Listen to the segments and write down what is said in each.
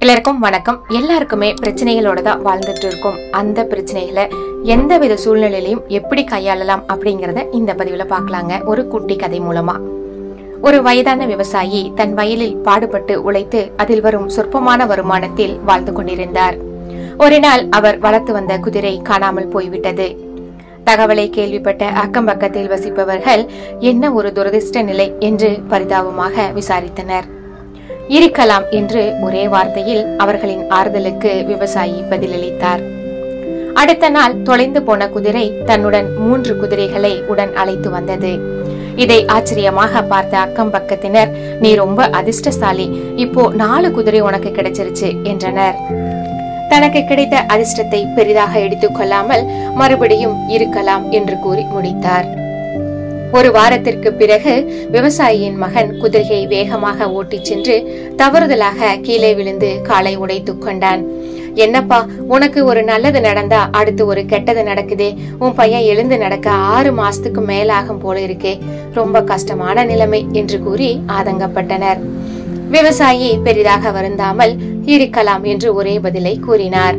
எல்லாருக்கும் வணக்கம் எல்லாருக்குமே பிரச்சனைகளோட தான் வாழ்ந்துட்டு இருக்கோம் அந்த பிரச்சனைகளை எந்தவித சூழ்நிலையிலையும் எப்படி கையாளலாம் அப்படிங்கறத இந்த பதிவுல பார்க்கலாங்க ஒரு குட்டி கதை மூலமா ஒரு வயதான விவசாயி தன் வயலில் பாடுபட்டு உழைத்து அதில் வரும் சொற்பமான வருமானத்தில் வாழ்ந்து கொண்டிருந்தார் ஒரு நாள் அவர் வளர்த்து வந்த குதிரை காணாமல் போய்விட்டது தகவலை கேள்விப்பட்ட அக்கம் பக்கத்தில் வசிப்பவர்கள் என்ன ஒரு துரதிர்ஷ்ட நிலை என்று பரிதாபமாக விசாரித்தனர் இருக்கலாம் என்று ஒரே வார்த்தையில் அவர்களின் ஆறுதலுக்கு விவசாயி பதிலளித்தார் அடுத்த நாள் தொலைந்து போன குதிரை தன்னுடன் மூன்று குதிரைகளை உடன் அழைத்து வந்தது இதை ஆச்சரியமாக பார்த்த அக்கம் பக்கத்தினர் நீ ரொம்ப அதிர்ஷ்டசாலி இப்போ நாலு குதிரை உனக்கு கிடைச்சிருச்சு என்றனர் தனக்கு கிடைத்த அதிர்ஷ்டத்தை பெரிதாக எடுத்துக் கொள்ளாமல் மறுபடியும் இருக்கலாம் என்று கூறி முடித்தார் ஒரு வாரத்திற்கு பிறகு விவசாயியின் மகன் குதிரையை வேகமாக ஓட்டிச் சென்று தவறுதலாக கீழே விழுந்து காலை உடைத்துக் கொண்டான் என்னப்பா உனக்கு ஒரு நல்லது நடந்தா அடுத்து ஒரு கெட்டது நடக்குதே உன் பையன் எழுந்து நடக்க ஆறு மாசத்துக்கு மேலாகும் போல இருக்கே ரொம்ப கஷ்டமான நிலைமை என்று கூறி ஆதங்கப்பட்டனர் விவசாயி பெரிதாக வருந்தாமல் இருக்கலாம் என்று ஒரே பதிலை கூறினார்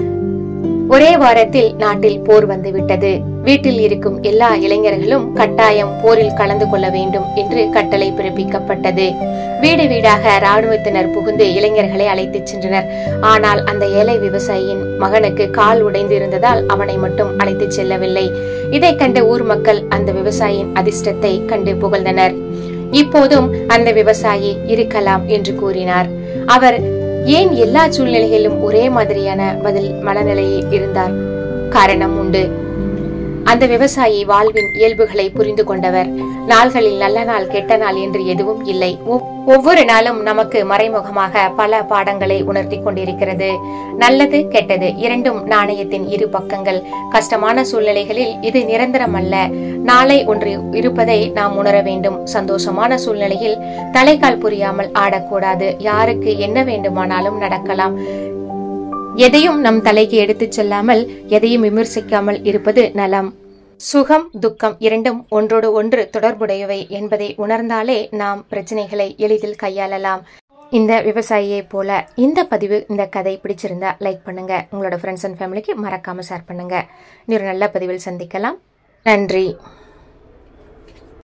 ஒரே வாரத்தில் நாட்டில் போர் வந்துவிட்டது வீட்டில் இருக்கும் எல்லா இளைஞர்களும் கட்டாயம் போரில் கலந்து கொள்ள வேண்டும் என்று கட்டளை பிறப்பிக்கப்பட்டது வீடு வீடாக ராணுவத்தினர் புகுந்து இளைஞர்களை அழைத்துச் சென்றனர் ஆனால் அந்த ஏழை விவசாயியின் மகனுக்கு கால் உடைந்து இருந்ததால் அவனை மட்டும் அழைத்துச் செல்லவில்லை இதை கண்ட ஊர் மக்கள் அந்த விவசாயியின் அதிர்ஷ்டத்தை கண்டு புகழ்ந்தனர் இப்போதும் அந்த விவசாயி இருக்கலாம் என்று கூறினார் அவர் ஏன் எல்லா சூழ்நிலைகளிலும் ஒரே மாதிரியான பதில் மனநிலையில் இருந்தார் காரணம் உண்டு அந்த விவசாயி வாழ்வின் இயல்புகளை புரிந்து கொண்டவர் நாள்களில் நல்ல நாள் கெட்ட நாள் என்று எதுவும் இல்லை ஒவ்- ஒவ்வொரு நாளும் நமக்கு மறைமுகமாக பல பாடங்களை உணர்த்தி கொண்டிருக்கிறது நல்லது கெட்டது இரண்டும் நாணயத்தின் இரு பக்கங்கள் கஷ்டமான சூழ்நிலைகளில் இது நிரந்தரம் அல்ல நாளை ஒன்று இருப்பதை நாம் உணர வேண்டும் சந்தோஷமான சூழ்நிலையில் தலைகால் புரியாமல் ஆடக்கூடாது யாருக்கு என்ன வேண்டுமானாலும் நடக்கலாம் எதையும் நம் தலைக்கு எடுத்துச் செல்லாமல் எதையும் விமர்சிக்காமல் இருப்பது நலம் சுகம் துக்கம் இரண்டும் ஒன்றோடு ஒன்று தொடர்புடையவை என்பதை உணர்ந்தாலே நாம் பிரச்சனைகளை எளிதில் கையாளலாம் இந்த விவசாயியை போல இந்த பதிவு இந்த கதை பிடிச்சிருந்தா லைக் பண்ணுங்க உங்களோட ஃப்ரெண்ட்ஸ் அண்ட் ஃபேமிலிக்கு மறக்காம ஷேர் பண்ணுங்க இன்னொரு நல்ல பதிவில் சந்திக்கலாம் நன்றி